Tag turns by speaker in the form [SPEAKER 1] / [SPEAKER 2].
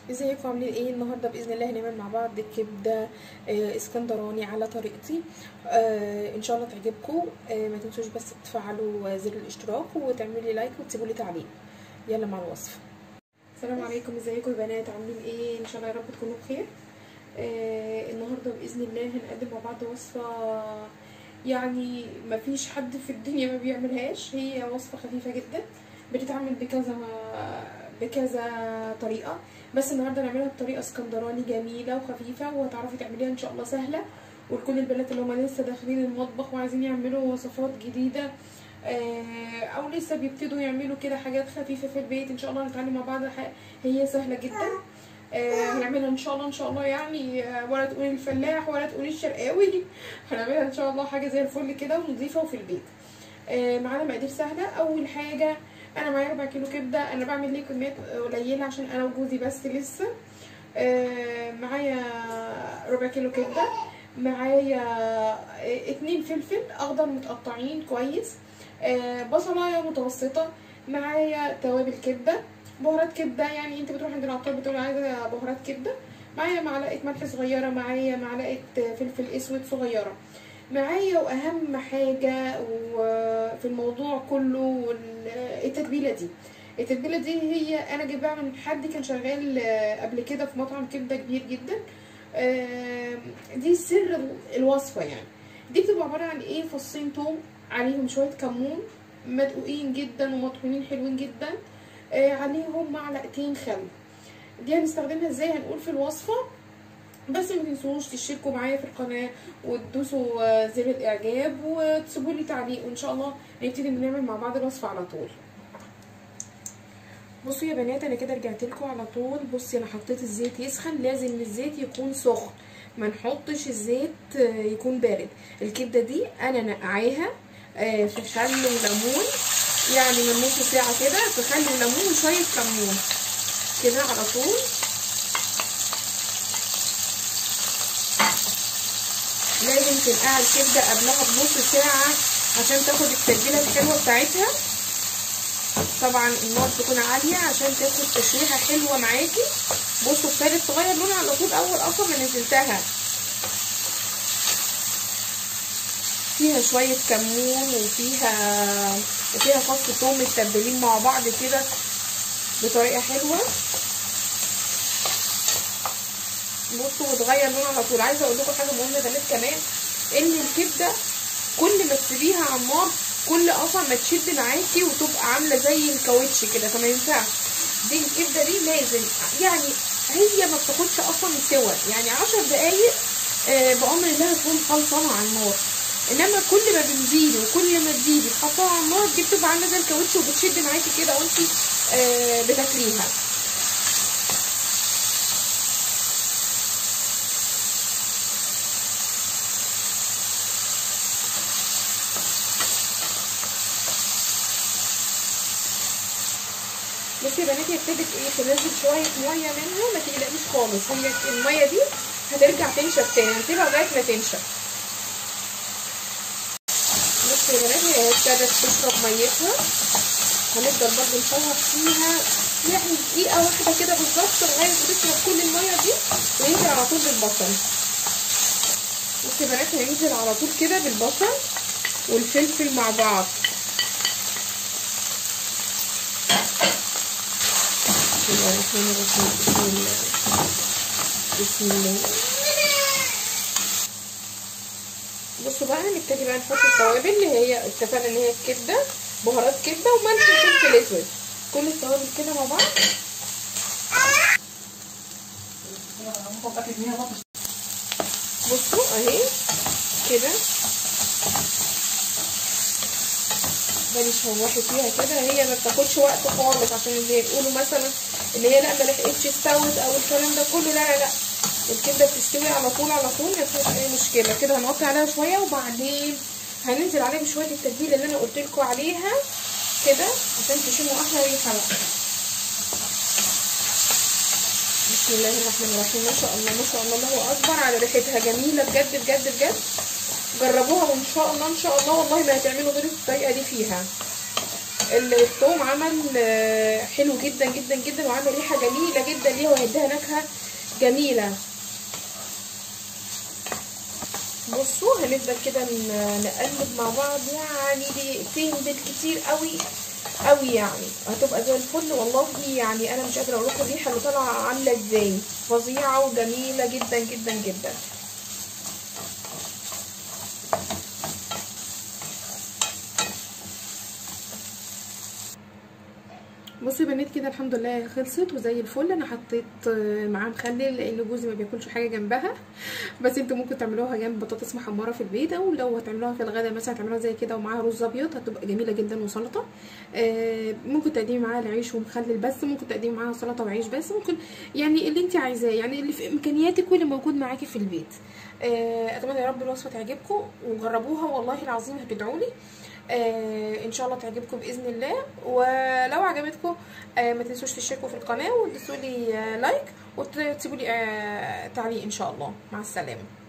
[SPEAKER 1] ازيكم عاملين ايه النهارده باذن الله هنعمل مع بعض كبده آه، اسكندراني على طريقتي آه، ان شاء الله تعجبكم آه، ما تنسوش بس تفعلوا زر الاشتراك وتعملوا لي لايك وتسيبوا لي تعليق يلا مع الوصفه السلام عليكم ازيكم يا بنات عاملين ايه ان شاء الله يا رب تكونوا بخير آه، النهارده باذن الله هنقدم مع بعض وصفه يعني ما فيش حد في الدنيا ما بيعملهاش هي وصفه خفيفه جدا بتتعمل بكذا بكذا طريقه بس النهارده نعملها بطريقه اسكندراني جميله وخفيفه وهتعرفي تعمليها ان شاء الله سهله ولكل البنات اللي هم لسه داخلين المطبخ وعايزين يعملوا وصفات جديده او لسه بيبتدوا يعملوا كده حاجات خفيفه في البيت ان شاء الله هنتعلم مع بعض هي سهله جدا هنعملها ان شاء الله ان شاء الله يعني ولا تقولي الفلاح ولا تقولي الشرقاوي هنعملها ان شاء الله حاجه زي الفل كده ونضيفه وفي البيت معانا مقادير سهله اول حاجه انا معايا ربع كيلو كبده انا بعمل ليه كميات قليله عشان انا وجوزي بس لسه آه معايا ربع كيلو كبده معايا اتنين فلفل اخضر متقطعين كويس آه بصلايه متوسطه معايا توابل كبده بهارات كبده يعني انت بتروح عند العطار بتقول عايزه بهارات كبده معايا معلقه ملح صغيره معايا معلقه فلفل اسود صغيره معايا واهم حاجه في الموضوع كله التتبيله دي التتبيله دي هي انا جايباها من حد كان شغال قبل كده في مطعم كبده كبير جدا دي سر الوصفه يعني دي بتبقى عباره عن ايه فصين توم عليهم شويه كمون مدقوقين جدا ومطحونين حلوين جدا عليهم معلقتين خل دي هنستخدمها ازاي هنقول في الوصفه بس ما تنسوش تشتركوا معايا في القناه وتدوسوا زر الاعجاب وتسيبوا لي تعليق وان شاء الله نبتدي نعمل مع بعض الوصفه على طول بصوا يا بنات انا كده رجعت لكم على طول بصي انا حطيت الزيت يسخن لازم الزيت يكون سخن ما نحطش الزيت يكون بارد الكبده دي انا نقعاها في خل وليمون يعني من نص ساعه كده في خل وليمون وشويه كمون كده على طول لازم تنقع الكبده قبلها بنص ساعه عشان تاخد التتبيله الحلوه بتاعتها طبعا النار تكون عاليه عشان تاخد تشويحه حلوه معاكي بصوا ابتدت تغير لونها على طول اول اصلا ما نزلتها فيها شويه كمون وفيها وفيها فص ثوم متبلين مع بعض كده بطريقه حلوه بصوا وتغير لونها على طول عايزه اقول لكم حاجه مهمه بنات كمان ان الكبده كل ما تسيبيها على النار كل اصلا ما تشد معاكي وتبقى عامله زي الكاوتش كده فما ينفعش دي الكبده دي لازم يعني هي ما بتاخدش اصلا سوا يعني عشر دقايق آه بامر الله هتكون خلصانه على النار انما كل ما بنزيدي وكل ما تزيدي تحطها على النار دي بتبقى عامله زي الكاوتش وبتشد معاكي كده وانت آه بتاكليها بصي يا بناتي ابتدت ايه تنزل شويه ميه منها ما تقلقيش خالص هي الميه دي هترجع تنشف تاني نسيبها لغايه ما تنشف بصي يا بناتي هي ابتدت تشرب ميتها هنفضل برضه نشوح فيها يعني دقيقه واحده كده بالظبط لغايه ما تشرب كل الميه دي وننزل على طول بالبصل بصي يا بناتي هننزل على طول كده بالبصل والفلفل مع بعض بسم الله الرحمن الرحيم بسم الله بسم الله بصوا بقى نبتدي بقى نحط التوابل اللي هي اتفقنا ان هي الكبده بهارات كبده وملح وفلفل اسود كل التوابل كده مع بعض بصوا اهي كده بنشوحي فيها كده هي ما بتاخدش وقت خالص عشان اللي يقولوا مثلا ان هي لا ما لحقتش استوت او الكلام ده كله لا لا لا الكبده بتستوي على طول على طول ما فيهاش اي مشكله كده هنوطي عليها شويه وبعدين هننزل عليها بشويه التتبيله اللي انا قلت لكم عليها كده عشان تشموا احلى ريحه بقى بسم الله الرحمن الرحيم ما شاء الله ما شاء الله الله اكبر على ريحتها جميله بجد بجد بجد جربوها وان شاء الله ان شاء الله والله ما هتعملوا غير الطريقه دي فيها الثوم عمل آه، حلو جدا جدا جدا وعمل ريحه جميله جدا ليها وهيديها نكهه جميله بصوا هنفضل كده ن- نقلب مع بعض يعني دقيقتين بالكتير قوي قوي يعني هتبقى زي الفل والله يعني انا مش قادره اقول لكم الريحه اللي طالعه عامله ازاي فظيعه وجميله جدا جدا جدا بصوا يا بنات كده الحمد لله خلصت وزي الفل انا حطيت آه، معاه مخلل لان جوزي ما بياكلش حاجه جنبها بس انتوا ممكن تعملوها جنب بطاطس محمره في البيت او لو هتعملوها في الغداء مثلا هتعملوها زي كده ومعاها رز ابيض هتبقى جميله جدا وسلطه آه، ممكن تقدمي معاها العيش ومخلل بس ممكن تقدمي معاها سلطه وعيش بس ممكن يعني اللي انت عايزاه يعني اللي في امكانياتك واللي موجود معاكي في البيت آه، اتمنى يا رب الوصفه تعجبكم وجربوها والله العظيم هتدعوا لي آه ان شاء الله تعجبكم باذن الله ولو عجبتكم آه ما تنسوش تشتركوا في القناه وتدوسوا لي آه لايك وتسيبوا لي آه تعليق ان شاء الله مع السلامه